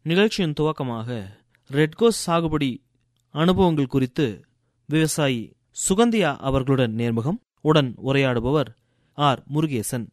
நிகழ்ச்சியின் துவக்கமாக ரெட்கோஸ் சாகுபடி அனுபவங்கள் குறித்து விவசாயி சுகந்தியா அவர்களுடன் நேர்முகம் உடன் உரையாடுபவர் ஆர் முருகேசன்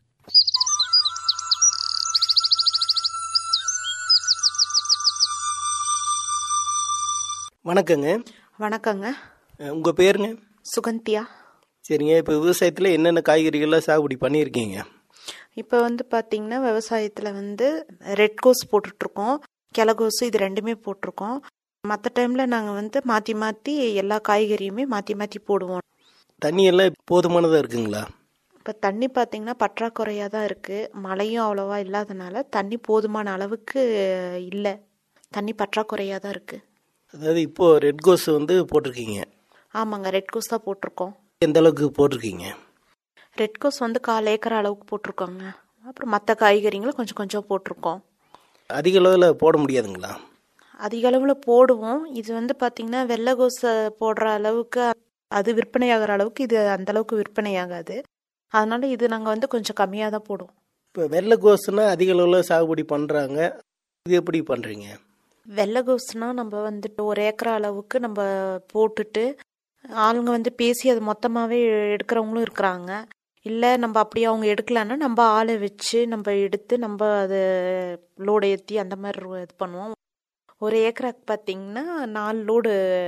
வணக்கங்க வணக்கங்க அஹ் உங்க பேருங்க சுகந்தியா சரிங்க இப்போ விவசாயத்தில் என்னென்ன காய்கறிகள்லாம் சாகுபடி பண்ணியிருக்கீங்க இப்போ வந்து பார்த்தீங்கன்னா விவசாயத்தில் வந்து ரெட் கோஸ் போட்டுட்ருக்கோம் கிழகோசு இது ரெண்டுமே போட்டிருக்கோம் மற்ற டைமில் நாங்கள் வந்து மாற்றி மாற்றி எல்லா காய்கறியுமே மாற்றி மாற்றி போடுவோம் தண்ணி எல்லாம் போதுமானதாக இருக்குங்களா இப்போ தண்ணி பார்த்தீங்கன்னா பற்றாக்குறையாக தான் இருக்குது மழையும் அவ்வளோவா இல்லாதனால தண்ணி போதுமான அளவுக்கு இல்லை தண்ணி பற்றாக்குறையாக தான் இருக்குது அதாவது இப்போ ரெட் கோஸ் வந்து போட்டிருக்கீங்க ஆமாங்க ரெட் கோஸ் தான் போட்டிருக்கோம் எந்த அளவுக்கு போட்டிருக்கீங்க ரெட் கோஸ் வந்து கால் ஏக்கர் அளவுக்கு போட்டிருக்கோங்க அப்புறம் மற்ற காய்கறிங்களும் கொஞ்சம் கொஞ்சம் போட்டிருக்கோம் அதிக அளவில் போட முடியாதுங்களா அதிக அளவில் போடுவோம் இது வந்து பார்த்திங்கன்னா வெள்ளைகோசை போடுற அளவுக்கு அது விற்பனையாகிற அளவுக்கு இது அந்த அளவுக்கு விற்பனையாகாது அதனால இது நாங்கள் வந்து கொஞ்சம் கம்மியாக தான் போடுவோம் இப்போ வெள்ளை கோஸ்னா அதிக அளவில் சாகுபடி பண்ணுறாங்க இது எப்படி பண்ணுறீங்க வெள்ளைகோஸ்னா நம்ம வந்துட்டு ஒரு ஏக்கர் அளவுக்கு நம்ம போட்டுட்டு ஆளுங்க வந்து பேசி அது மொத்தமாகவே எடுக்கிறவங்களும் இருக்கிறாங்க இல்லை நம்ம அப்படியே அவங்க எடுக்கலான்னா நம்ம ஆளை வச்சு நம்ம எடுத்து நம்ம அதை லோடு ஏற்றி அந்த மாதிரி இது பண்ணுவோம் ஒரு ஏக்கராக்கு பார்த்தீங்கன்னா நாலு லோடு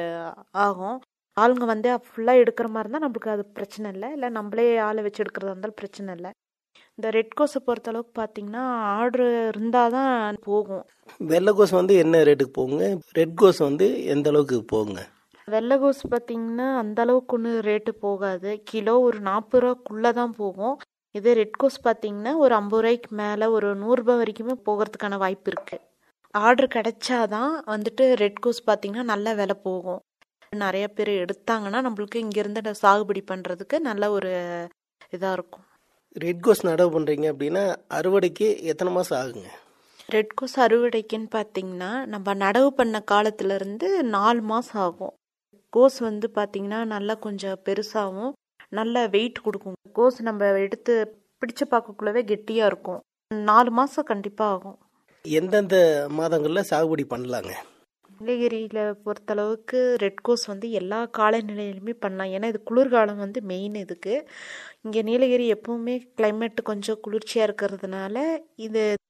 ஆகும் ஆளுங்க வந்து ஃபுல்லாக எடுக்கிற மாதிரி இருந்தால் நம்மளுக்கு அது பிரச்சனை இல்லை இல்லை நம்மளே ஆளை வச்சு எடுக்கிறதா இருந்தாலும் பிரச்சனை இல்லை இந்த ரெட் கோஸை பொறுத்த அளவுக்கு பார்த்தீங்கன்னா ஆர்டர் இருந்தால் தான் போகும் வெள்ளை கோஸ் வந்து என்ன ரேட்டுக்கு போகுங்க ரெட் கோஸ் வந்து எந்த அளவுக்கு போகுங்க வெள்ளை கோஸ் பார்த்தீங்கன்னா அந்த அளவுக்கு ஒன்றும் ரேட்டு போகாது கிலோ ஒரு நாற்பது ரூபாக்குள்ளே தான் போகும் இதே ரெட் கோஸ் பார்த்தீங்கன்னா ஒரு ஐம்பது ரூபாய்க்கு மேலே ஒரு நூறுரூபா வரைக்குமே போகிறதுக்கான வாய்ப்பு இருக்குது ஆர்டர் கிடைச்சாதான் வந்துட்டு ரெட் கோஸ் பார்த்தீங்கன்னா நல்ல விலை போகும் நிறைய பேர் எடுத்தாங்கன்னா நம்மளுக்கு இங்கேருந்து சாகுபடி பண்ணுறதுக்கு நல்ல ஒரு இதாக இருக்கும் ரெட் கோஸ் நடவு பண்ணுறீங்க அப்படின்னா அறுவடைக்கு எத்தனை மாதம் ஆகுங்க ரெட் கோஸ் அறுவடைக்குன்னு பார்த்தீங்கன்னா நம்ம நடவு பண்ண காலத்துலேருந்து நாலு மாதம் ஆகும் கோஸ் வந்து பார்த்தீங்கன்னா நல்லா கொஞ்சம் பெருசாகவும் நல்ல வெயிட் கொடுக்கும் கோஸ் நம்ம எடுத்து பிடிச்சு பார்க்கக்குள்ளவே கெட்டியாக இருக்கும் நாலு மாதம் கண்டிப்பாக ஆகும் எந்தெந்த மாதங்களில் சாகுபடி பண்ணலாங்க நீலகிரியில் பொறுத்தளவுக்கு ரெட் கோஸ் வந்து எல்லா காலநிலையிலுமே பண்ணலாம் ஏன்னா இது குளிர்காலம் வந்து மெயின் இதுக்கு இங்கே நீலகிரி எப்பவுமே கிளைமேட் கொஞ்சம் குளிர்ச்சியாக இருக்கிறதுனால இது